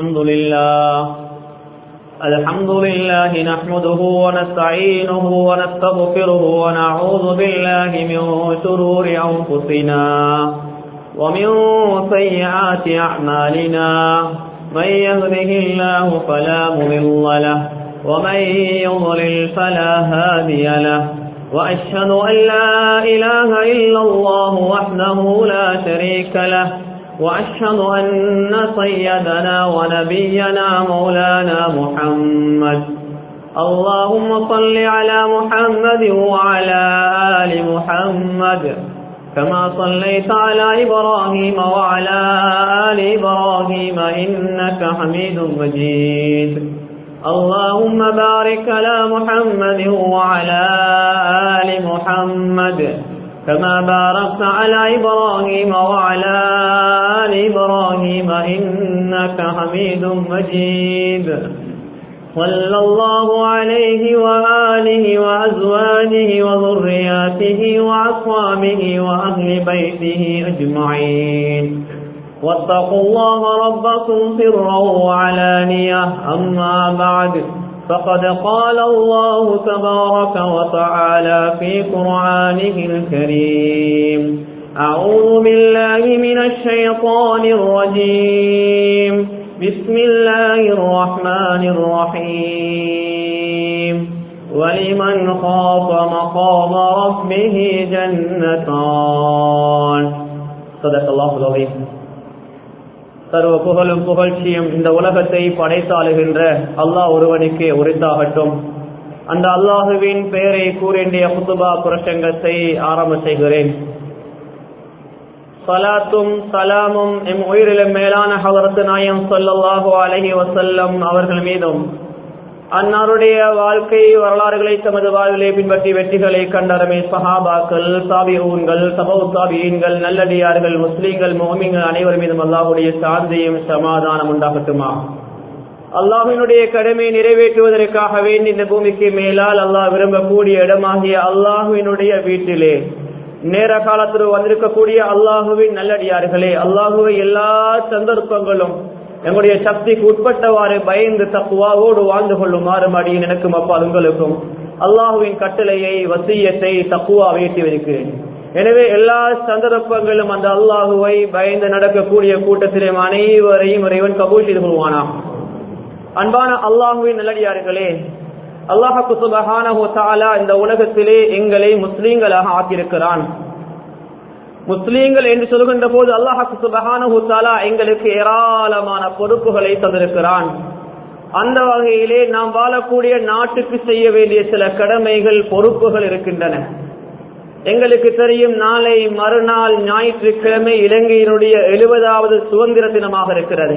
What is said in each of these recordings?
الحمد لله الحمد لله نحمده ونستعينه ونستغفره ونعوذ بالله من شرور أنفسنا ومن سيئات أعمالنا من يهده الله فلا مضل له ومن يضلل فلا هادي له وأشهد أن لا إله إلا الله وحده لا شريك له وأشهد أن سيدنا ونبينا مولانا محمد اللهم صل على محمد وعلى آل محمد كما صليت على إبراهيم وعلى آل إبراهيم إنك حميد مجيد اللهم بارك على محمد وعلى آل محمد كما باركت على إبراهيم وعلى آل إبراهيم إنك حميد مجيد صلى الله عليه وآله وأزواجه وذرياته وأصحابه وأهل بيته أجمعين واتقوا الله ربكم سرا وعلانية أما بعد فقد قال الله تبارك وتعالى في قرآنه الكريم أعوذ بالله من الشيطان الرجيم بسم الله الرحمن الرحيم ولمن خاف مقام ربه جنتان صدق الله العظيم சர்வ புகழும் புகழ்ச்சியும் இந்த உலகத்தை படைத்தாளுகின்ற அல்லாஹ் ஒருவனுக்கு உரித்தாகட்டும் அந்த அல்லாஹுவின் பெயரை கூறிய குத்துபா புரஷங்கத்தை ஆரம்ப செய்கிறேன் சலாத்தும் சலாமும் எம் உயிரிலும் மேலான ஹவரத்து நாயம் சொல்லல்லாஹு அலஹி வசல்லம் அவர்கள் மீதும் அன்னாருடைய வாழ்க்கை வரலாறுகளை தமது வாழ்விலே பின்பற்றி வெற்றிகளை கண்டறமே சஹாபாக்கள் சாபியூன்கள் சபௌ சாபியீன்கள் நல்லடியார்கள் முஸ்லீம்கள் மோமிங்கள் அனைவர் மீதும் அல்லாஹுடைய சாந்தியும் சமாதானம் உண்டாகட்டுமா அல்லாஹினுடைய கடமை நிறைவேற்றுவதற்காக வேண்டி இந்த பூமிக்கு மேலால் அல்லாஹ் விரும்பக்கூடிய இடமாகிய அல்லாஹுவினுடைய வீட்டிலே நேர காலத்தில் வந்திருக்கக்கூடிய அல்லாஹுவின் நல்லடியார்களே அல்லாஹுவை எல்லா சந்தர்ப்பங்களும் எங்களுடைய சக்திக்கு உட்பட்டவாறு பயந்து தக்குவாவோடு வாழ்ந்து கொள்ளுமாறு மடியின் எனக்கும் அப்பா உங்களுக்கும் அல்லாஹுவின் கட்டளையை வசியத்தை தக்குவா வேட்டி வைக்கிறேன் எனவே எல்லா சந்தர்ப்பங்களும் அந்த அல்லாஹுவை பயந்து நடக்கக்கூடிய கூட்டத்திலே அனைவரையும் இறைவன் கபூல் செய்து கொள்வானா அன்பான அல்லாஹுவின் நல்லடியார்களே அல்லாஹு சுபஹானஹு தாலா இந்த உலகத்திலே எங்களை முஸ்லீம்களாக ஆக்கியிருக்கிறான் முஸ்லீம்கள் என்று சொல்கின்ற போது அல்லாஹு சுபஹானஹு தாலா எங்களுக்கு ஏராளமான பொறுப்புகளை தந்திருக்கிறான் அந்த வகையிலே நாம் வாழக்கூடிய நாட்டுக்கு செய்ய வேண்டிய சில கடமைகள் பொறுப்புகள் இருக்கின்றன எங்களுக்கு தெரியும் நாளை மறுநாள் ஞாயிற்றுக்கிழமை இலங்கையினுடைய எழுபதாவது சுதந்திர தினமாக இருக்கிறது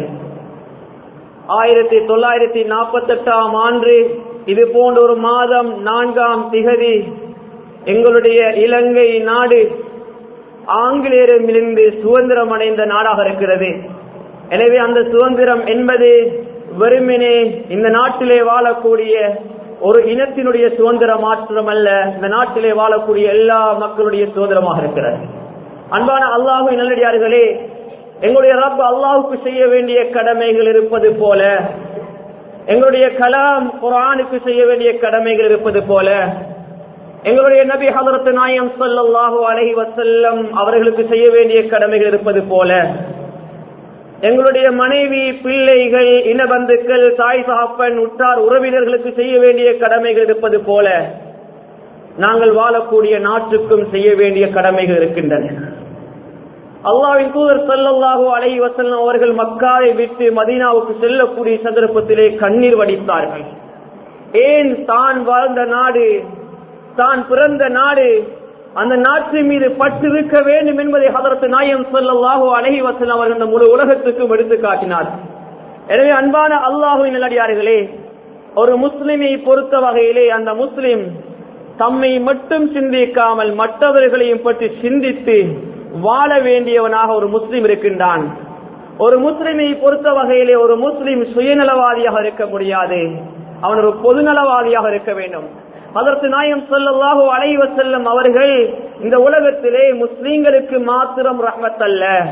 ஆயிரத்தி தொள்ளாயிரத்தி நாற்பத்தி எட்டாம் ஆண்டு இது போன்ற ஒரு மாதம் நான்காம் திகதி எங்களுடைய இலங்கை நாடு ஆங்கிலேயரிலிருந்து சுதந்திரம் அடைந்த நாடாக இருக்கிறது எனவே அந்த சுதந்திரம் என்பது வெறுமனே இந்த நாட்டிலே வாழக்கூடிய ஒரு இனத்தினுடைய சுதந்திரம் மாற்றம் அல்ல இந்த நாட்டிலே வாழக்கூடிய எல்லா மக்களுடைய சுதந்திரமாக இருக்கிறது அன்பான அல்லாஹு நல்லடியார்களே எங்களுடைய ரப் அல்லாஹுக்கு செய்ய வேண்டிய கடமைகள் இருப்பது போல எங்களுடைய கலாம் குரானுக்கு செய்ய வேண்டிய கடமைகள் இருப்பது போல எங்களுடைய நபி ஹதரத்து நாயம் சொல்லல்லாஹு அலஹி வசல்லம் அவர்களுக்கு செய்ய வேண்டிய கடமைகள் இருப்பது போல எங்களுடைய மனைவி பிள்ளைகள் இனபந்துக்கள் தாய் சாப்பன் உற்றார் உறவினர்களுக்கு செய்ய வேண்டிய கடமைகள் இருப்பது போல நாங்கள் வாழக்கூடிய நாட்டுக்கும் செய்ய வேண்டிய கடமைகள் இருக்கின்றன அல்லாவின் தூதர் சல்லல்லாஹு அலை வசல்லம் அவர்கள் மக்காவை விட்டு மதீனாவுக்கு செல்லக்கூடிய சந்தர்ப்பத்திலே கண்ணீர் வடித்தார்கள் ஏன் தான் வாழ்ந்த நாடு தான் பிறந்த நாடு அந்த நாட்டின் மீது பற்று இருக்க வேண்டும் என்பதை ஹதரத்து நாயம் சொல்லல்லாஹு அலஹி வசல்லம் அவர்கள் அந்த முழு உலகத்துக்கும் எடுத்து காட்டினார் எனவே அன்பான அல்லாஹுவின் நல்லடியார்களே ஒரு முஸ்லிமை பொறுத்த வகையிலே அந்த முஸ்லிம் தம்மை மட்டும் சிந்திக்காமல் மற்றவர்களையும் பற்றி சிந்தித்து வாழ வேண்டியவனாக ஒரு முஸ்லிம் இருக்கின்றான் ஒரு முஸ்லிமை பொறுத்த வகையிலே ஒரு முஸ்லிம் சுயநலவாதியாக இருக்க முடியாது அவன் ஒரு பொதுநலவாதியாக இருக்க வேண்டும் அதற்கு நாயம் சொல்லல்லாஹோ அலைவ செல்லும் அவர்கள் இந்த உலகத்திலே முஸ்லீம்களுக்கு மாத்திரம் ரஹ்மத் அல்ல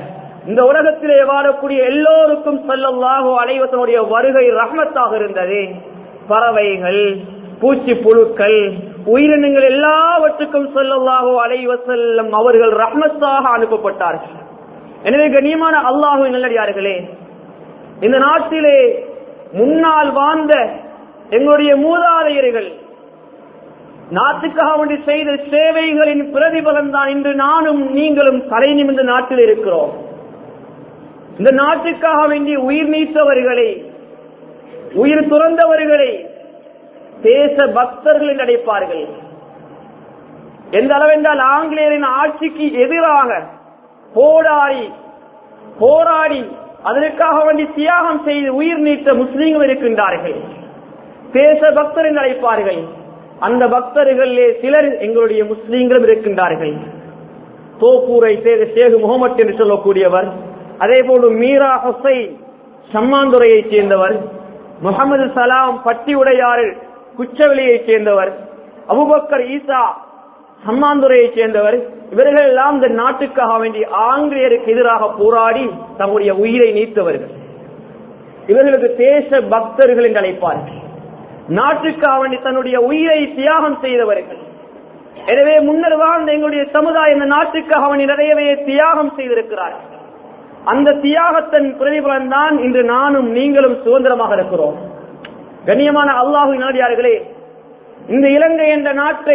இந்த உலகத்திலே வாழக்கூடிய எல்லோருக்கும் சொல்லல்லாஹோ அலைவசனுடைய வருகை ரஹ்மத்தாக இருந்தது பறவைகள் பூச்சி புழுக்கள் உயிரினங்கள் எல்லாவற்றுக்கும் சொல்லல்லாஹோ அலைவசல்லம் அவர்கள் ரஹ்மத்தாக அனுப்பப்பட்டார்கள் எனவே கண்ணியமான அல்லாஹு நல்லடியார்களே இந்த நாட்டிலே முன்னால் வாழ்ந்த எங்களுடைய மூதாதையர்கள் நாட்டுக்காக வேண்டி செய்த சேவைகளின் பிரதிபலன் தான் இன்று நானும் நீங்களும் தலை நிமிர்ந்த நாட்டில் இருக்கிறோம் இந்த நாட்டுக்காக வேண்டி உயிர் நீத்தவர்களை உயிர் துறந்தவர்களை தேச பக்தர்கள் என்று அழைப்பார்கள் எந்த அளவென்றால் ஆங்கிலேயரின் ஆட்சிக்கு எதிராக போராடி போராடி அதற்காக வேண்டி தியாகம் செய்து உயிர் நீத்த முஸ்லீம்கள் இருக்கின்றார்கள் தேச பக்தர் என்று அழைப்பார்கள் அந்த பக்தர்களே சிலர் எங்களுடைய முஸ்லீம்களும் இருக்கின்றார்கள் தோப்பூரை சேர்ந்த ஷேகு முகமது என்று சொல்லக்கூடியவர் அதே போல மீரா ஹுசை சம்மாந்துறையைச் சேர்ந்தவர் முகமது சலாம் பட்டி உடையாறு குச்சவெளியைச் சேர்ந்தவர் அபுபக்கர் ஈசா சம்மாந்துறையைச் சேர்ந்தவர் இவர்கள் எல்லாம் இந்த நாட்டுக்காக வேண்டி ஆங்கிலேயருக்கு எதிராக போராடி தம்முடைய உயிரை நீத்தவர்கள் இவர்களுக்கு தேச பக்தர்கள் என்று அழைப்பார்கள் நாட்டுக்காக வேண்டி தன்னுடைய உயிரை தியாகம் செய்தவர்கள் எனவே முன்னர் வாழ்ந்த எங்களுடைய சமுதாயம் இந்த நாட்டுக்காக வேண்டி நிறையவே தியாகம் செய்திருக்கிறார்கள் அந்த தியாகத்தின் பிரதிபலன் தான் இன்று நானும் நீங்களும் சுதந்திரமாக இருக்கிறோம் கண்ணியமான அல்லாஹு நாடியார்களே இந்த இலங்கை என்ற நாட்டை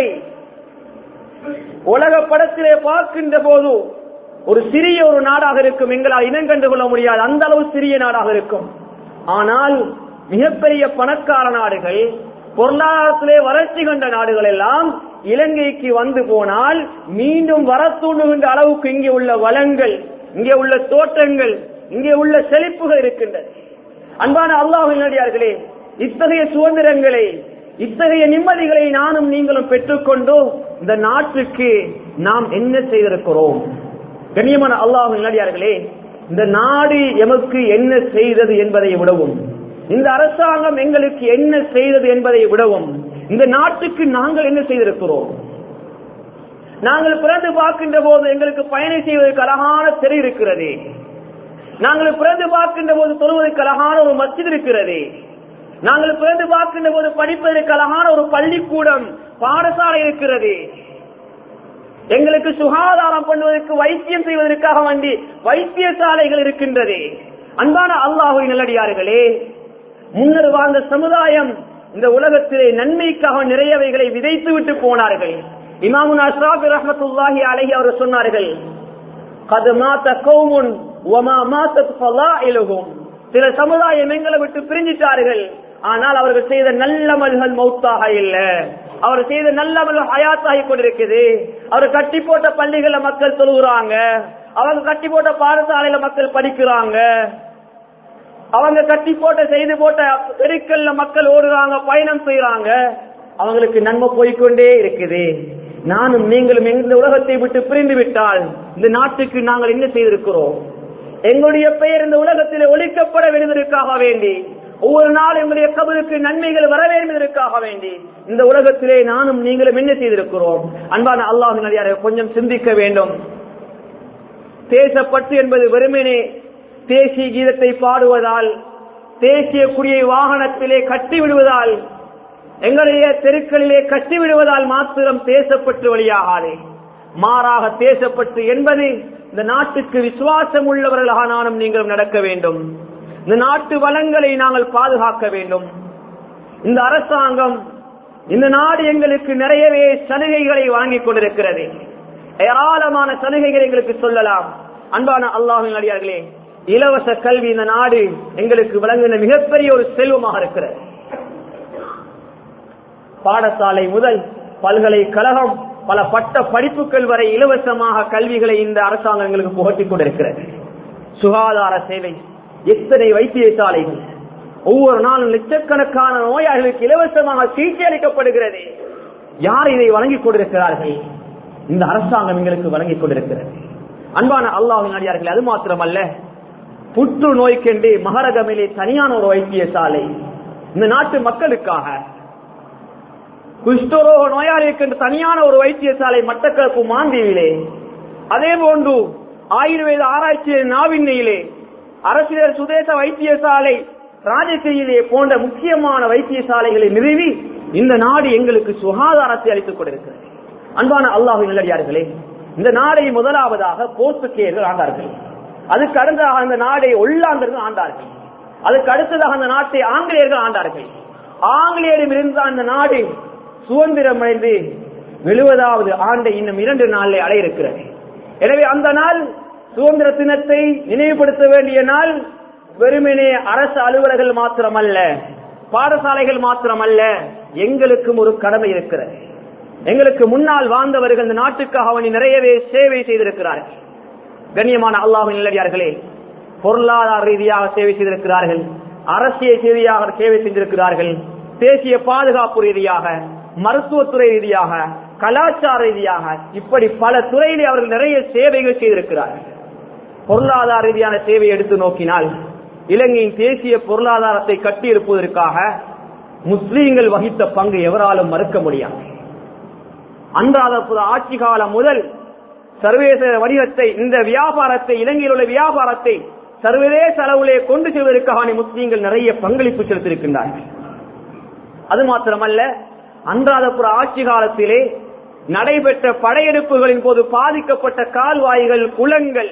உலக படத்திலே பார்க்கின்ற போது ஒரு சிறிய ஒரு நாடாக இருக்கும் எங்களால் இனம் கண்டு கொள்ள முடியாது அந்த அளவு சிறிய நாடாக இருக்கும் ஆனால் மிகப்பெரிய பணக்கார நாடுகள் பொருளாதாரத்திலே வளர்ச்சி கண்ட நாடுகள் எல்லாம் இலங்கைக்கு வந்து போனால் மீண்டும் வர தூண்டுகின்ற அளவுக்கு இங்கே உள்ள வளங்கள் இங்கே உள்ள தோட்டங்கள் இங்கே உள்ள செழிப்புகள் இருக்கின்றது அன்பான அல்லாஹ் நடிகார்களே இத்தகைய சுதந்திரங்களை இத்தகைய நிம்மதிகளை நானும் நீங்களும் பெற்றுக்கொண்டோ இந்த நாட்டுக்கு நாம் என்ன செய்திருக்கிறோம் கண்ணியமான அல்லாஹ் நடிகார்களே இந்த நாடு எமக்கு என்ன செய்தது என்பதை விடவும் இந்த அரசாங்கம் எங்களுக்கு என்ன செய்தது என்பதை விடவும் இந்த நாட்டுக்கு நாங்கள் என்ன செய்திருக்கிறோம் நாங்கள் பிறந்து பார்க்கின்ற போது எங்களுக்கு பயணம் செய்வதற்கு அழகான தெரு இருக்கிறது நாங்கள் பிறந்து பார்க்கின்ற போது தொழுவதற்கு அழகான ஒரு மஸ்ஜித் இருக்கிறது நாங்கள் பிறந்து பார்க்கின்ற போது படிப்பதற்கு அழகான ஒரு பள்ளிக்கூடம் பாடசாலை இருக்கிறது எங்களுக்கு சுகாதாரம் பண்ணுவதற்கு வைத்தியம் செய்வதற்காக வேண்டி வைத்தியசாலைகள் இருக்கின்றது அன்பான அல்லாஹுவின் நல்லடியார்களே முன்னர் வாழ்ந்த சமுதாயம் இந்த உலகத்திலே நன்மைக்காக நிறையவைகளை விதைத்து விட்டு போனார்கள் இமாமுன் அஸ்ராபி ரஹமத்துல்லாஹி அலஹி அவர் சொன்னார்கள் கது மாத்த கௌமுன் ஒமா மாத்தத் ஃபலாயிலுகும் சில சமுதாயம் எங்களை விட்டு பிரிஞ்சிட்டார்கள் ஆனால் அவர்கள் செய்த நல்ல மல்கள் மௌத்தாக இல்ல அவர் செய்த நல்ல மல்கள் ஹயாத்தாகி கொண்டிருக்குது அவர் கட்டி போட்ட பள்ளிகள்ல மக்கள் தொழுகிறாங்க அவங்க கட்டி போட்ட பாடசாலையில மக்கள் படிக்கிறாங்க அவங்க கட்டி போட்ட செய்து போட்ட தெருக்கள்ல மக்கள் ஓடுறாங்க பயணம் செய்யறாங்க அவங்களுக்கு நன்மை போய்கொண்டே இருக்குது நானும் நீங்களும் இந்த உலகத்தை விட்டு பிரிந்து விட்டால் இந்த நாட்டுக்கு நாங்கள் என்ன செய்திருக்கிறோம் எங்களுடைய பெயர் இந்த உலகத்தில் ஒழிக்கப்பட வேண்டுவதற்காக வேண்டி ஒவ்வொரு நாள் எங்களுடைய கபருக்கு நன்மைகள் வர வேண்டுவதற்காக வேண்டி இந்த உலகத்திலே நானும் நீங்களும் என்ன செய்திருக்கிறோம் அன்பான அல்லாஹ் நடிகாரை கொஞ்சம் சிந்திக்க வேண்டும் தேசப்பற்று என்பது வெறுமனே தேசிய கீதத்தை பாடுவதால் தேசிய குடியை வாகனத்திலே கட்டி விடுவதால் எங்களுடைய தெருக்களிலே கட்டி விடுவதால் மாத்திரம் தேசப்பட்டு வழியாகாது மாறாக தேசப்பட்டு என்பது இந்த நாட்டுக்கு விசுவாசம் உள்ளவர்களாக நானும் நீங்களும் நடக்க வேண்டும் இந்த நாட்டு வளங்களை நாங்கள் பாதுகாக்க வேண்டும் இந்த அரசாங்கம் இந்த நாடு எங்களுக்கு நிறையவே சலுகைகளை வாங்கிக் கொண்டிருக்கிறது ஏராளமான சலுகைகள் எங்களுக்கு சொல்லலாம் அன்பான அல்லாஹின் அடியார்களே இலவச கல்வி இந்த நாடு எங்களுக்கு வழங்கின மிகப்பெரிய ஒரு செல்வமாக இருக்கிறது பாடசாலை முதல் பல்கலைக்கழகம் பல பட்ட படிப்புகள் வரை இலவசமாக கல்விகளை இந்த அரசாங்கம் எங்களுக்கு புகட்டிக் கொண்டிருக்கிறது சுகாதார சேவை எத்தனை வைத்தியசாலைகள் ஒவ்வொரு நாளும் லட்சக்கணக்கான நோயாளிகளுக்கு இலவசமாக சிகிச்சை அளிக்கப்படுகிறது யார் இதை வழங்கிக் கொண்டிருக்கிறார்கள் இந்த அரசாங்கம் எங்களுக்கு வழங்கிக் கொண்டிருக்கிறது அன்பான அல்லாஹின் அடியார்கள் அது மாத்திரமல்ல புற்று நோய்க்கென்று மகரகமிலே தனியான ஒரு வைத்தியசாலை இந்த நாட்டு மக்களுக்காக குஷ்டரோக நோயாளிக்கு தனியான ஒரு வைத்தியசாலை மட்டக்களப்பு மாந்தீவிலே அதே போன்று ஆயுர்வேத ஆராய்ச்சி நாவின்னையிலே அரசியல் சுதேச வைத்தியசாலை ராஜகிரியிலே போன்ற முக்கியமான வைத்தியசாலைகளை நிறுவி இந்த நாடு எங்களுக்கு சுகாதாரத்தை அளித்துக் கொண்டிருக்கிறது அன்பான அல்லாஹு நல்லடியார்களே இந்த நாடை முதலாவதாக போர்த்துகேயர்கள் ஆண்டார்கள் அதுக்கு அடுத்ததாக அந்த நாடை ஒல்லாந்தர்கள் ஆண்டார்கள் அதுக்கு அடுத்ததாக அந்த நாட்டை ஆங்கிலேயர்கள் ஆண்டார்கள் ஆங்கிலேயரிடம் இருந்த அந்த நாடு சுதந்திரம் அடைந்து எழுபதாவது ஆண்டை இன்னும் இரண்டு நாளில் அடைய இருக்கிறது எனவே அந்த நாள் சுதந்திர தினத்தை நினைவுபடுத்த வேண்டிய நாள் வெறுமனே அரசு அலுவலர்கள் மாத்திரமல்ல பாடசாலைகள் மாத்திரமல்ல எங்களுக்கும் ஒரு கடமை இருக்கிறது எங்களுக்கு முன்னால் வாழ்ந்தவர்கள் இந்த நாட்டுக்காக அவனை நிறையவே சேவை செய்திருக்கிறார்கள் கண்ணியமான அல்லாஹின் நிலையார்களே பொருளாதார ரீதியாக சேவை செய்திருக்கிறார்கள் அரசியல் ரீதியாக சேவை செய்திருக்கிறார்கள் தேசிய பாதுகாப்பு ரீதியாக மருத்துவத்துறை ரீதியாக கலாச்சார ரீதியாக இப்படி பல துறையிலே அவர்கள் நிறைய சேவைகள் செய்திருக்கிறார்கள் பொருளாதார ரீதியான சேவை எடுத்து நோக்கினால் இலங்கையின் தேசிய பொருளாதாரத்தை கட்டியிருப்பதற்காக முஸ்லீம்கள் வகித்த பங்கு எவராலும் மறுக்க முடியாது அன்றாத ஆட்சி காலம் முதல் சர்வதேச வணிகத்தை இந்த வியாபாரத்தை இலங்கையில் உள்ள வியாபாரத்தை சர்வதேச அளவிலே கொண்டு செல்வதற்காக முஸ்லீம்கள் நிறைய பங்களிப்பு செலுத்தியிருக்கின்றார்கள் அது மாத்திரமல்ல அன்றாதபுர ஆட்சி காலத்திலே நடைபெற்ற படையெடுப்புகளின் போது பாதிக்கப்பட்ட கால்வாய்கள் குளங்கள்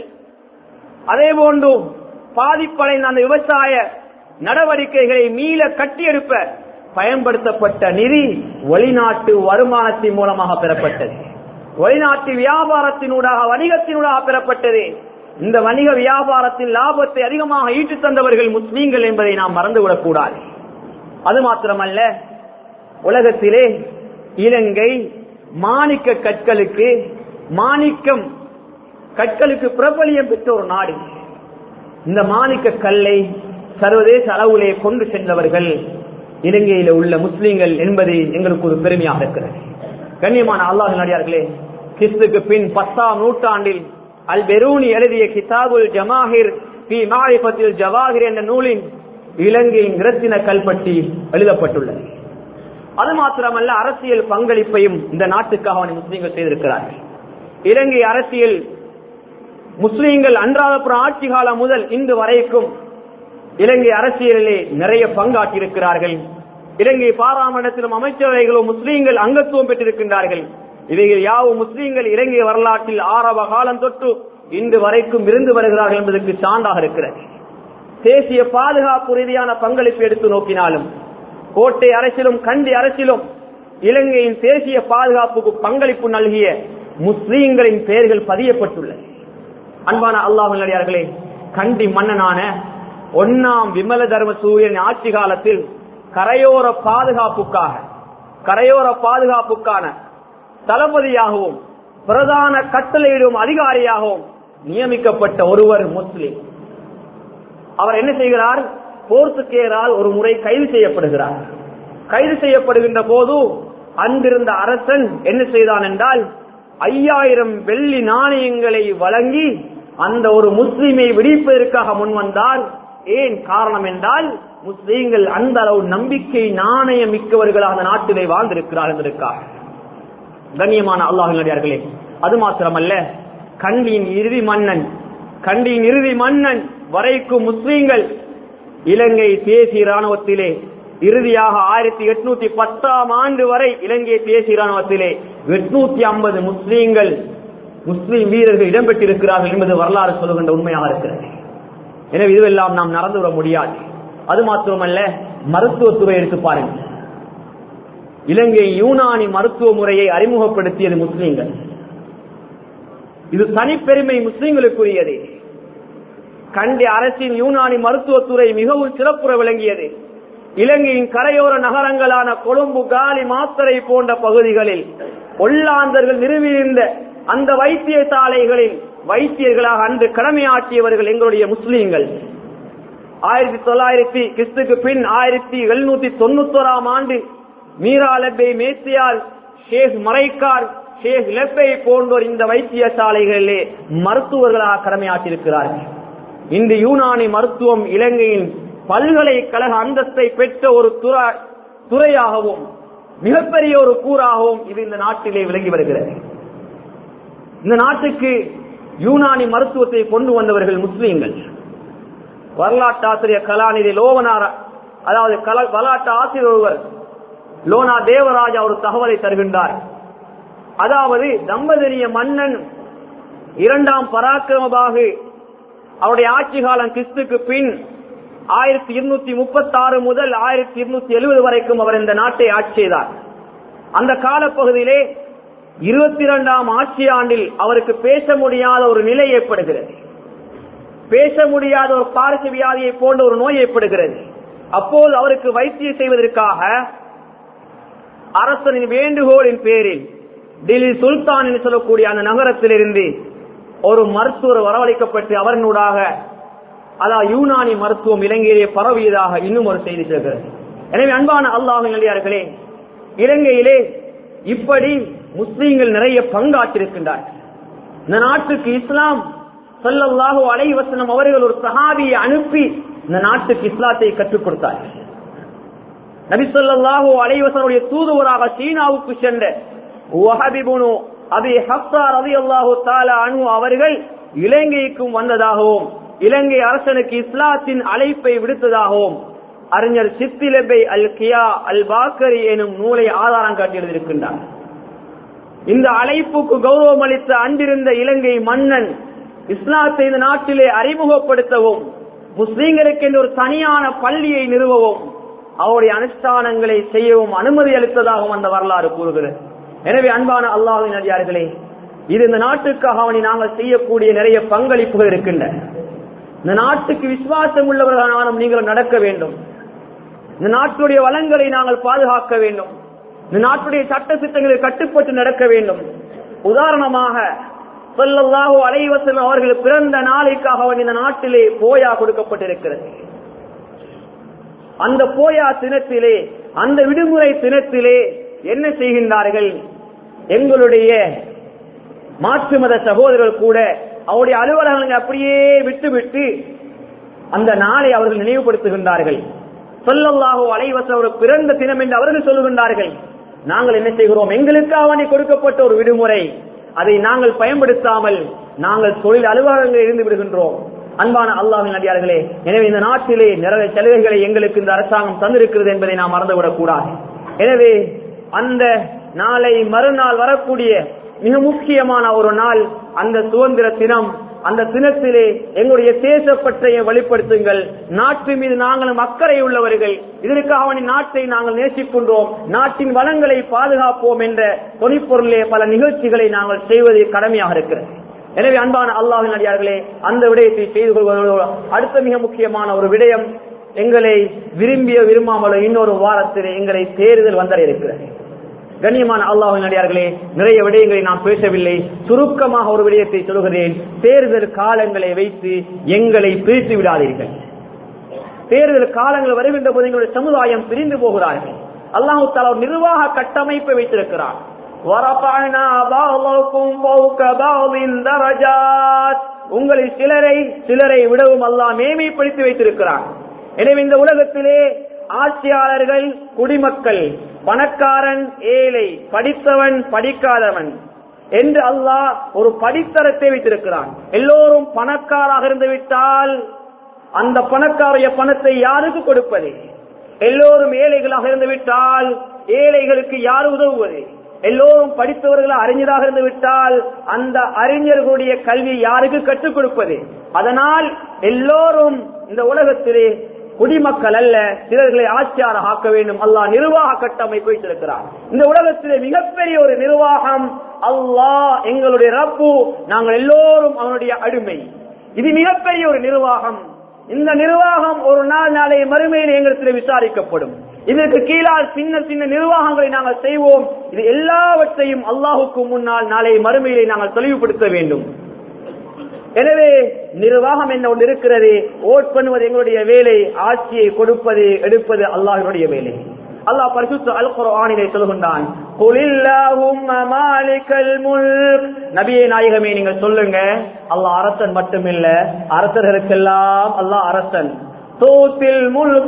அதே போன்று பாதிப்படைந்த அந்த விவசாய நடவடிக்கைகளை மீள கட்டியெடுப்ப பயன்படுத்தப்பட்ட நிதி வெளிநாட்டு வருமானத்தின் மூலமாக பெறப்பட்டது வெளிநாட்டு வியாபாரத்தினூடாக வணிகத்தினூடாக பெறப்பட்டது இந்த வணிக வியாபாரத்தின் லாபத்தை அதிகமாக ஈட்டு தந்தவர்கள் முஸ்லீம்கள் என்பதை நாம் மறந்துவிடக் கூடாது அது மாத்திரமல்ல உலகத்திலே இலங்கை மாணிக்க கற்களுக்கு மாணிக்கம் கற்களுக்கு பிரபலியம் பெற்ற ஒரு நாடு இந்த மாணிக்க கல்லை சர்வதேச அளவிலே கொண்டு சென்றவர்கள் இலங்கையில உள்ள முஸ்லீம்கள் என்பது எங்களுக்கு ஒரு பெருமையாக இருக்கிறது கண்ணியமான அல்லாஹ் நடிகார்களே கிறிஸ்துக்கு பின் பத்தாம் நூற்றாண்டில் அல் பெரூனி எழுதிய கிதாபுல் ஜமாஹிர் பி மாரிபத்தில் ஜவாஹிர் என்ற நூலின் இலங்கையின் இரத்தின கல்பட்டி எழுதப்பட்டுள்ளது அது மாத்திரமல்ல அரசியல் பங்களிப்பையும் இந்த நாட்டுக்காக அவனை முஸ்லீம்கள் செய்திருக்கிறார்கள் இலங்கை அரசியல் முஸ்லீம்கள் அன்றாதபுரம் ஆட்சி காலம் முதல் இன்று வரைக்கும் இலங்கை அரசியலிலே நிறைய பங்காற்றியிருக்கிறார்கள் இலங்கை பாராளுமன்றத்திலும் அமைச்சரவைகளும் முஸ்லீம்கள் அங்கத்துவம் பெற்றிருக்கின்றார்கள் இவைகள் யாவும் முஸ்லீம்கள் இலங்கை வரலாற்றில் ஆரம்ப காலம் தொட்டு இன்று வரைக்கும் இருந்து வருகிறார்கள் என்பதற்கு சான்றாக இருக்கிறது தேசிய பாதுகாப்பு ரீதியான பங்களிப்பு எடுத்து நோக்கினாலும் கோட்டை அரசிலும் கண்டி அரசிலும் இலங்கையின் தேசிய பாதுகாப்புக்கு பங்களிப்பு நல்கிய முஸ்லீம்களின் பெயர்கள் பதியப்பட்டுள்ளது அன்பான அல்லாஹர்களே கண்டி மன்னனான ஒன்னாம் விமல தர்ம சூரியன் ஆட்சி காலத்தில் கரையோர பாதுகாப்புக்காக கரையோர பாதுகாப்புக்கான தளபதியாகவும் பிரதான கட்டளையிடும் அதிகாரியாகவும் நியமிக்கப்பட்ட ஒருவர் முஸ்லிம் அவர் என்ன செய்கிறார் போர்த்துக்கேரால் ஒரு முறை கைது செய்யப்படுகிறார் கைது செய்யப்படுகின்ற போது அன்றிருந்த அரசன் என்ன செய்தான் என்றால் ஐயாயிரம் வெள்ளி நாணயங்களை வழங்கி அந்த ஒரு முஸ்லிமை விடுவிப்பதற்காக முன்வந்தார் ஏன் காரணம் என்றால் முஸ்லீம்கள் அந்த அளவு நம்பிக்கை நாணயம் மிக்கவர்களாக அந்த நாட்டிலே வாழ்ந்திருக்கிறார் என்பதற்காக கண்ணியமான அல்லாஹர்களே அது மாத்திரமல்ல கண்டியின் இறுதி மன்னன் கண்டியின் இறுதி மன்னன் வரைக்கும் முஸ்லீம்கள் இலங்கை தேசிய ராணுவத்திலே இறுதியாக ஆயிரத்தி எட்நூத்தி பத்தாம் ஆண்டு வரை இலங்கை தேசிய ராணுவத்திலே எட்நூத்தி ஐம்பது முஸ்லீம்கள் முஸ்லீம் வீரர்கள் இடம்பெற்றிருக்கிறார்கள் என்பது வரலாறு சொல்லுகின்ற உண்மையாக இருக்கிறது எனவே இதுவெல்லாம் நாம் நடந்துவிட முடியாது அது மாத்திரமல்ல மருத்துவத்துறை எடுத்து பாருங்கள் இலங்கை யூனானி மருத்துவ முறையை அறிமுகப்படுத்தியது முஸ்லீம்கள் இது தனிப்பெருமை முஸ்லீம்களுக்குரியது கண்டி அரசின் யூனானி மருத்துவத்துறை மிகவும் சிறப்புற விளங்கியது இலங்கையின் கரையோர நகரங்களான கொழும்பு காலி மாத்தரை போன்ற பகுதிகளில் ஒல்லாந்தர்கள் நிறுவியிருந்த அந்த வைத்தியசாலைகளில் வைத்தியர்களாக அன்று கடமையாற்றியவர்கள் எங்களுடைய முஸ்லீம்கள் ஆயிரத்தி தொள்ளாயிரத்தி கிறிஸ்துக்கு பின் ஆயிரத்தி எழுநூத்தி தொண்ணூத்தோராம் ஆண்டு மீரா லெப்பை மேத்தியால் ஷேக் மரைக்கார் ஷேக் லெப்பை போன்றோர் இந்த வைத்தியசாலைகளிலே மருத்துவர்களாக கடமையாற்றியிருக்கிறார்கள் இன்று யூனானி மருத்துவம் இலங்கையின் பல்கலைக்கழக அந்தஸ்தை பெற்ற ஒரு துறையாகவும் மிகப்பெரிய ஒரு கூறாகவும் இது இந்த நாட்டிலே விளங்கி வருகிறது இந்த நாட்டுக்கு யூனானி மருத்துவத்தை கொண்டு வந்தவர்கள் முஸ்லீம்கள் வரலாற்று ஆசிரியர் கலாநிதி லோவனார் அதாவது கல- வரலாற்று ஆசிரியர் ஒருவர் லோனா தேவராஜா ஒரு தகவலை தருகின்றார் அதாவது தம்பதரிய மன்னன் இரண்டாம் பராக்கிரமபாகு அவருடைய ஆட்சி காலம் கிறிஸ்துக்கு பின் ஆயிரத்தி இருநூத்தி முப்பத்தி ஆறு முதல் ஆயிரத்தி இருநூத்தி எழுபது வரைக்கும் அவர் இந்த நாட்டை ஆட்சி செய்தார் அந்த காலப்பகுதியிலே இருபத்தி இரண்டாம் ஆட்சி ஆண்டில் அவருக்கு பேச முடியாத ஒரு நிலை ஏற்படுகிறது பேச முடியாத ஒரு பாரச வியாதியை போன்ற ஒரு நோய் ஏற்படுகிறது அப்போது அவருக்கு வைத்தியம் செய்வதற்காக அரசனின் வேண்டுகோளின் பேரில் டெல்லி சுல்தான் என்று சொல்லக்கூடிய அந்த நகரத்திலிருந்து ஒரு மருத்துவர் வரவழைக்கப்பட்டு அவரினூடாக அதாவது யூனானி மருத்துவம் இலங்கையிலே பரவியதாக இன்னும் ஒரு செய்தி சொல்கிறது எனவே அன்பான அல்லாஹ் நிலையார்களே இலங்கையிலே இப்படி முஸ்லீம்கள் நிறைய பங்காற்றிருக்கின்றார்கள் இந்த நாட்டுக்கு இஸ்லாம் ஸல்லல்லாஹு அலைஹி வஸல்லம் அவர்கள் ஒரு சஹாபியை அனுப்பி இந்த நாட்டுக்கு இஸ்லாத்தை கற்றுக் கொடுத்தார்கள் நபி ஸல்லல்லாஹு அலைஹி வஸல்லுடைய தூதுவராக சீனாவுக்கு சென்ற வஹபிபுனு அபி ஹப்ஸா ரலியல்லாஹு தஆலா அன்ஹு அவர்கள் இலங்கைக்கும் வந்ததாகவும் இலங்கை அரசனுக்கு இஸ்லாத்தின் அழைப்பை விடுத்ததாகவும் அறிஞர் சித்திலபை அல் கியா அல் பாக்கரி எனும் நூலை ஆதாரம் காட்டி எழுதியிருக்கின்றார் இந்த அழைப்புக்கு கௌரவம் அளித்த அன்றிருந்த இலங்கை மன்னன் இஸ்லாத்தை இந்த நாட்டிலே அறிமுகப்படுத்தவும் முஸ்லீம்களுக்கு என்று ஒரு தனியான பள்ளியை நிறுவவும் அவருடைய அனுஷ்டானங்களை செய்யவும் அனுமதி அளித்ததாகவும் அந்த வரலாறு கூறுகிறது எனவே அன்பான அல்லாஹின் அடியார்களே இது இந்த நாட்டுக்காக அவனை நாங்கள் செய்யக்கூடிய நிறைய பங்களிப்புகள் இருக்கின்றன இந்த நாட்டுக்கு விசுவாசம் உள்ளவர்களான நீங்கள் நடக்க வேண்டும் இந்த நாட்டுடைய வளங்களை நாங்கள் பாதுகாக்க வேண்டும் இந்த நாட்டுடைய சட்ட திட்டங்களுக்கு கட்டுப்பட்டு நடக்க வேண்டும் உதாரணமாக சொல்லல்லாஹு அலைவசம் அவர்கள் பிறந்த நாளைக்காக அவன் இந்த நாட்டிலே போயா கொடுக்கப்பட்டிருக்கிறது அந்த போயா தினத்திலே அந்த விடுமுறை தினத்திலே என்ன செய்கின்றார்கள் எங்களுடைய மாற்று மத சகோதரர்கள் கூட அவருடைய அலுவலகங்களை அப்படியே விட்டுவிட்டு அந்த நாளை அவர்கள் நினைவுபடுத்துகின்றார்கள் சொல்லல்லாஹோ அலைவசம் அவர் பிறந்த தினம் என்று அவர்கள் சொல்லுகின்றார்கள் நாங்கள் என்ன செய்கிறோம் எங்களுக்கு அவனை கொடுக்கப்பட்ட ஒரு விடுமுறை அதை நாங்கள் பயன்படுத்தாமல் நாங்கள் தொழில் அலுவலகங்களில் இருந்து விடுகின்றோம் அன்பான அல்லாஹின் அடியார்களே எனவே இந்த நாட்டிலே நிறைய சலுகைகளை எங்களுக்கு இந்த அரசாங்கம் தந்திருக்கிறது என்பதை நாம் மறந்துவிடக் கூடாது எனவே அந்த நாளை மறுநாள் வரக்கூடிய மிக முக்கியமான ஒரு நாள் அந்த சுதந்திர தினம் அந்த தினத்திலே எங்களுடைய தேசப்பற்றையை வெளிப்படுத்துங்கள் நாட்டு மீது நாங்களும் அக்கறை உள்ளவர்கள் இதற்காக அவனின் நாட்டை நாங்கள் நேசிக்கின்றோம் நாட்டின் வளங்களை பாதுகாப்போம் என்ற தொனிப்பொருளே பல நிகழ்ச்சிகளை நாங்கள் செய்வது கடமையாக இருக்கிறது எனவே அன்பான அல்லாஹின் அடியார்களே அந்த விடயத்தை செய்து கொள்வதோடு அடுத்த மிக முக்கியமான ஒரு விடயம் எங்களை விரும்பிய விரும்பாமலோ இன்னொரு வாரத்திலே எங்களை தேர்தல் வந்தடைய இருக்கிறது கண்ணியமான அல்லாஹின் அடியார்களே நிறைய விடயங்களை நான் பேசவில்லை சுருக்கமாக ஒரு விடயத்தை சொல்கிறேன் தேர்தல் காலங்களை வைத்து எங்களை பிரித்து விடாதீர்கள் தேர்தல் காலங்கள் வருகின்ற போது எங்களுடைய சமுதாயம் பிரிந்து போகிறார்கள் அல்லாஹு தாலா ஒரு நிர்வாக கட்டமைப்பை வைத்திருக்கிறார் وَرَفَعْنَا بَعْضَكُمْ فَوْقَ بَعْضٍ دَرَجَاتٍ உங்களை சிலரை சிலரை விடவும் அல்லாஹ் மேமைப்படுத்தி வைத்திருக்கிறார் எனவே இந்த உலகத்திலே ஆட்சியாளர்கள் குடிமக்கள் பணக்காரன் ஏழை படித்தவன் படிக்காதவன் என்று அல்லாஹ் ஒரு படித்தரத்தை வைத்திருக்கிறான் எல்லோரும் பணக்காராக இருந்து விட்டால் அந்த பணக்காரைய பணத்தை யாருக்கு கொடுப்பது எல்லோரும் ஏழைகளாக இருந்து விட்டால் ஏழைகளுக்கு யார் உதவுவது எல்லோரும் படித்தவர்கள் அறிஞராக இருந்து விட்டால் அந்த அறிஞர்களுடைய கல்வி யாருக்கு கற்றுக் கொடுப்பது அதனால் எல்லோரும் இந்த உலகத்திலே குடிமக்கள் அல்ல சிலர்களை ஆட்சியார ஆக்க வேண்டும் அல்லாஹ் நிர்வாக கட்டமைப்பு வைத்திருக்கிறார் இந்த உலகத்திலே மிகப்பெரிய ஒரு நிர்வாகம் அல்லாஹ் எங்களுடைய ரப்பு நாங்கள் எல்லோரும் அவனுடைய அடிமை இது மிகப்பெரிய ஒரு நிர்வாகம் இந்த நிர்வாகம் ஒரு நாள் நாளை மறுமையில் எங்களுக்கு விசாரிக்கப்படும் இதற்கு கீழால் சின்ன சின்ன நிர்வாகங்களை நாங்கள் செய்வோம் இது எல்லாவற்றையும் அல்லாஹுக்கு முன்னால் நாளை மறுமையிலே நாங்கள் தெளிவுபடுத்த வேண்டும் எனவே நிர்வாகம் என்ன ஒன்று இருக்கிறது ஓட் பண்ணுவது எங்களுடைய வேலை ஆட்சியை கொடுப்பது எடுப்பது அல்லாஹினுடைய வேலை அல்லாஹ் பரிசுத்த அல் குர்ஆனிலே சொல்கின்றான் குலில்லாஹும்ம மாலிகல் முல்க் நபியே நாயகமே நீங்கள் சொல்லுங்க அல்லாஹ் அரசன் மட்டுமில்ல அரசர்களுக்கெல்லாம் அல்லாஹ் அரசன் தூத்தில் முழுக்க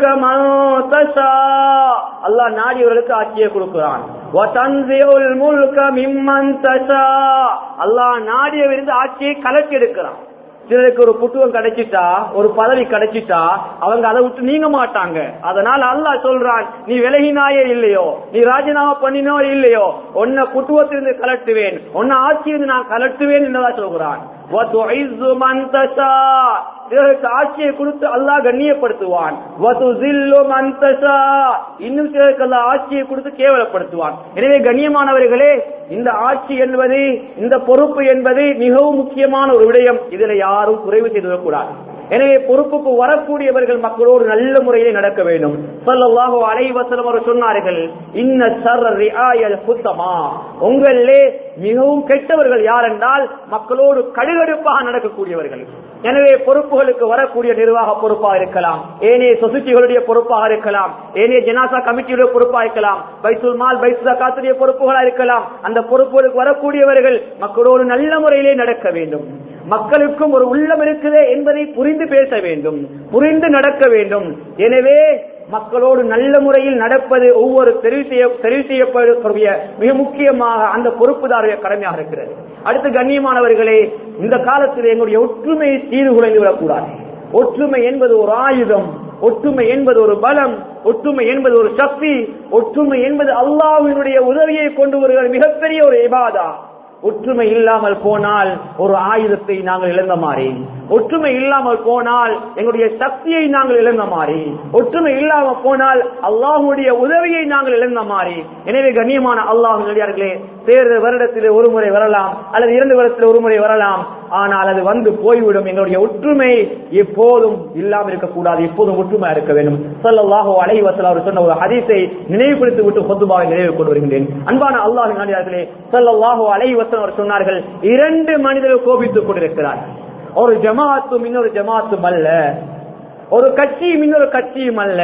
மனோதசா அல்லாஹ் நாடியவர்களுக்கு ஆட்சியை கொடுக்கிறான் வதன்சியுல் முல்க மிம்மன் தஷா அல்லாஹ் நாடியவிருந்து ஆட்சியை கலட்டி எடுக்கிறான் சிலருக்கு ஒரு புத்துவம் கிடைச்சிட்டா ஒரு பதவி கிடைச்சிட்டா அவங்க அதை விட்டு நீங்க மாட்டாங்க அதனால அல்லாஹ் சொல்றான் நீ விலகினாயே இல்லையோ நீ ராஜினாமா பண்ணினோ இல்லையோ உன்னை புத்துவத்திலிருந்து கலட்டுவேன் உன்னை ஆட்சியிலிருந்து நான் கலட்டுவேன் என்றுதான் சொல்கிறான் وَتُعِزُّ مَن تَشَاءُ சிலருக்கு ஆட்சியை கொடுத்து அல்லாஹ் கண்ணியப்படுத்துவான் وَتُذِلُّ مَن تَشَاءُ இன்னும் சிலருக்கு அல்லாஹ் ஆட்சியை கொடுத்து கேவலப்படுத்துவான் எனவே கண்ணியமானவர்களே இந்த ஆட்சி என்பது இந்த பொறுப்பு என்பது மிகவும் முக்கியமான ஒரு விடயம் இதுல யாரும் குறைவு செய்துவிடக்கூடாது எனவே பொறுப்புக்கு வரக்கூடியவர்கள் மக்களோடு நல்ல முறையிலே நடக்க வேண்டும் சொல்லவாக அலைவசனம் அவர் சொன்னார்கள் இன்ன சர்ர ரிஆயல் புத்தமா உங்களிலே மிகவும் கெட்டவர்கள் யார் என்றால் மக்களோடு கடுகடுப்பாக நடக்கக்கூடியவர்கள் எனவே பொறுப்புகளுக்கு வரக்கூடிய நிர்வாக பொறுப்பாக இருக்கலாம் ஏனைய சொசைட்டிகளுடைய பொறுப்பாக இருக்கலாம் ஏனைய ஜனாசா கமிட்டியுடைய பொறுப்பாக இருக்கலாம் பைசுல் மால் பைசுல் காத்துடைய பொறுப்புகளா இருக்கலாம் அந்த பொறுப்புகளுக்கு வரக்கூடியவர்கள் மக்களோடு நல்ல முறையிலே நடக்க வேண்டும் மக்களுக்கும் ஒரு உள்ளம் இருக்குதே என்பதை புரிந்து பேச வேண்டும் புரிந்து நடக்க வேண்டும் எனவே மக்களோடு நல்ல முறையில் நடப்பது ஒவ்வொரு தெரிவு செய்ய தெரிவு செய்யப்படக்கூடிய மிக முக்கியமாக அந்த பொறுப்புதாருடைய கடமையாக இருக்கிறது அடுத்து கண்ணியமானவர்களே இந்த காலத்தில் எங்களுடைய ஒற்றுமை சீர்குலைந்து விடக்கூடாது ஒற்றுமை என்பது ஒரு ஆயுதம் ஒற்றுமை என்பது ஒரு பலம் ஒற்றுமை என்பது ஒரு சக்தி ஒற்றுமை என்பது அல்லாஹ்வினுடைய உதவியை கொண்டு வருகிற மிகப்பெரிய ஒரு இபாதா ஒற்றுமை இல்லாமல் போனால் ஒரு ஆயுதத்தை நாங்கள் இழந்த மாதிரி ஒற்றுமை இல்லாமல் போனால் எங்களுடைய சக்தியை நாங்கள் இழந்த மாதிரி ஒற்றுமை இல்லாமல் போனால் அல்லாஹுடைய உதவியை நாங்கள் இழந்த மாதிரி எனவே கண்ணியமான அல்லாஹ் நடிகார்களே தேர்தல் வருடத்தில் ஒரு முறை வரலாம் அல்லது இரண்டு வருடத்தில் ஒரு முறை வரலாம் ஆனால் அது வந்து போய்விடும் எங்களுடைய ஒற்றுமை எப்போதும் இல்லாமல் இருக்கக்கூடாது எப்போதும் ஒற்றுமையா இருக்க வேண்டும் சொல்லல்லாஹோ அலை வசல் அவர் சொன்ன ஒரு ஹதீஸை நினைவுபடுத்தி விட்டு பொதுவாக நினைவு கொண்டு வருகின்றேன் அன்பான அல்லாஹ் நாடியார்களே சொல்லல்லாஹோ அலை வசல் அவர் சொன்னார்கள் இரண்டு மனிதர்கள் கோபித்துக் கொண்டிருக்கிறார்கள் ஒரு ஜமாத்தும் இன்னொரு ஜமாத்தும் அல்ல ஒரு கட்சியும் இன்னொரு கட்சியும் அல்ல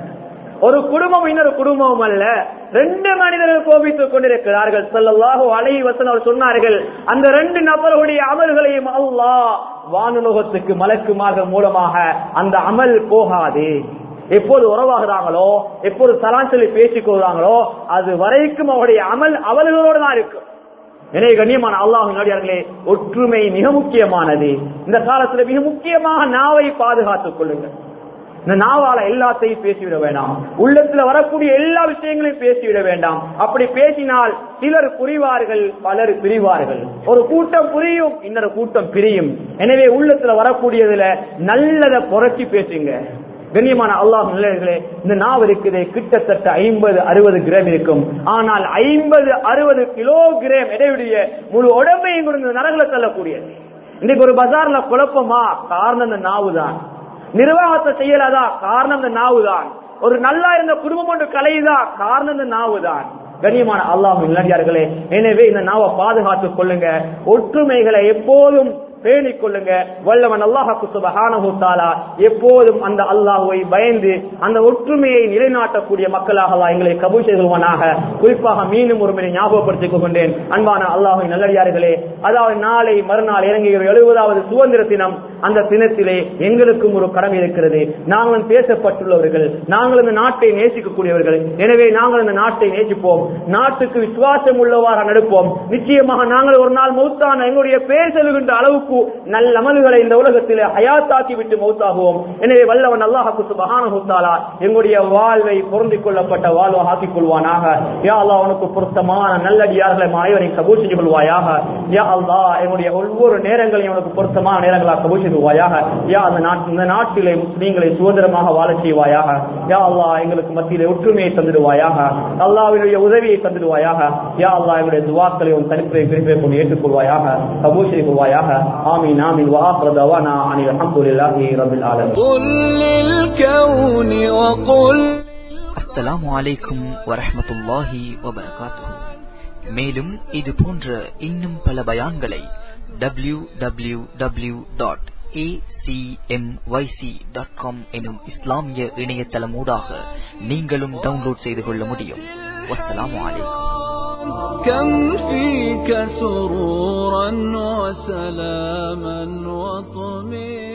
ஒரு குடும்பம் இன்னொரு குடும்பமும் அல்ல ரெண்டு மனிதர்கள் கோபித்துக் கொண்டிருக்கிறார்கள் சொல்லல்லாஹோ அலை வசன் அவர் சொன்னார்கள் அந்த ரெண்டு நபர்களுடைய அமல்களையும் அல்லாஹ் வானுலோகத்துக்கு மலக்குமாக மூலமாக அந்த அமல் போகாது எப்போது உறவாகிறாங்களோ எப்போது சராசரி பேசிக் கொள்றாங்களோ அது வரைக்கும் அவருடைய அமல் அவர்களோடு தான் இருக்கும் எனவே கண்ணியமான அல்லாஹ் நடிகார்களே ஒற்றுமை மிக முக்கியமானது இந்த காலத்துல மிக முக்கியமாக நாவை பாதுகாத்துக் கொள்ளுங்கள் இந்த நாவால எல்லாத்தையும் பேசிவிட வேண்டாம் உள்ளத்துல வரக்கூடிய எல்லா விஷயங்களையும் பேசிவிட வேண்டாம் அப்படி பேசினால் சிலர் புரிவார்கள் பலர் பிரிவார்கள் ஒரு கூட்டம் புரியும் இன்னொரு கூட்டம் பிரியும் எனவே உள்ளத்துல வரக்கூடியதுல நல்லதை புரட்சி பேசுங்க கண்ணியமான அல்லாஹ் நிலையர்களே இந்த நாவ் இருக்குது கிட்டத்தட்ட ஐம்பது அறுபது கிராம் இருக்கும் ஆனால் ஐம்பது அறுபது கிலோ கிராம் எடையுடைய முழு உடம்பையும் கொடுங்க நரகளை தள்ளக்கூடியது இன்னைக்கு ஒரு பஜார்ல குழப்பமா காரணம் இந்த நாவு தான் நிர்வாகத்தை செய்யலாதா காரணம் இந்த நாவு தான் ஒரு நல்லா இருந்த குடும்பம் ஒன்று கலையுதா காரணம் இந்த நாவு தான் கண்ணியமான அல்லாஹ் இளைஞர்களே எனவே இந்த நாவை பாதுகாத்துக் கொள்ளுங்க ஒற்றுமைகளை எப்போதும் பேணிக் கொள்ளுங்க வல்லவன் அல்லாஹாக்கு சுபஹானஹு தஆலா எப்போதும் அந்த அல்லாஹ்வை பயந்து அந்த ஒற்றுமையை நிலைநாட்டக்கூடிய மக்களாக அல்லாஹ் எங்களை கபூல் செய்துவானாக குறிப்பாக மீண்டும் ஒரு முறை ஞாபகப்படுத்திக் கொண்டேன் அன்பான அல்லாஹின் நல்லடியார்களே அதாவது நாளை மறுநாள் இறங்குகிற எழுபதாவது சுதந்திர தினம் அந்த தினத்திலே எங்களுக்கும் ஒரு கடமை இருக்கிறது நாங்களும் பேசப்பட்டுள்ளவர்கள் நாங்கள் இந்த நாட்டை நேசிக்கக்கூடியவர்கள் எனவே நாங்கள் இந்த நாட்டை நேசிப்போம் நாட்டுக்கு விசுவாசம் உள்ளவாறு நடப்போம் நிச்சயமாக நாங்கள் ஒரு நாள் மௌத்தான எங்களுடைய பேர் செல்கின்ற அளவுக்கு நல்ல அமல்களை இந்த உலகத்தில் ஹயாத்தாக்கி விட்டு மௌத்தாகுவோம் எனவே வல்லவன் அல்லாஹாக்கு சுபஹானஹு தஆலா எங்களுடைய வாழ்வை பொருந்திக் கொள்ளப்பட்ட வாழ்வை ஆக்கிக் கொள்வானாக யா அல்லாஹ் உனக்கு பொருத்தமான நல்லடியார்களை அனைவரையும் கபூல் செஞ்சு கொள்வாயாக யா அல்லாஹ் எங்களுடைய ஒவ்வொரு நேரங்களையும் உனக்கு பொருத்தமான நேரங்களாக கபூல் செய்வாயாக யா அந்த நாட்டு இந்த நாட்டிலே முஸ்லீம்களை சுதந்திரமாக வாழச் செய்வாயாக யா அல்லாஹ் எங்களுக்கு மத்தியிலே ஒற்றுமையை தந்துடுவாயாக அல்லாஹ்வினுடைய உதவியை தந்துடுவாயாக யா அல்லாஹ் எங்களுடைய துவாக்களை உன் தனிப்பை விரும்பி கொண்டு ஏற்றுக்கொள்வாயாக கபூல் செய்து கொள்வாயாக ஆமீன் ஆமீன் وآخر دعوانا عن الحمد لله رب العالمين قل للكون وقل அஸ்ஸலாமு அலைக்கும் வரஹ்மத்துல்லாஹி வபரகாத்துஹு மேலும் இது போன்ற இன்னும் பல பயான்களை W W W dot dot com எனும் இஸ்லாமிய இணையதளம் ஊடாக நீங்களும் டவுன்லோட் செய்து கொள்ள முடியும் வஸ்ஸலாமு அலைக்கும் كم فيك سرورا وسلاما وطمئنا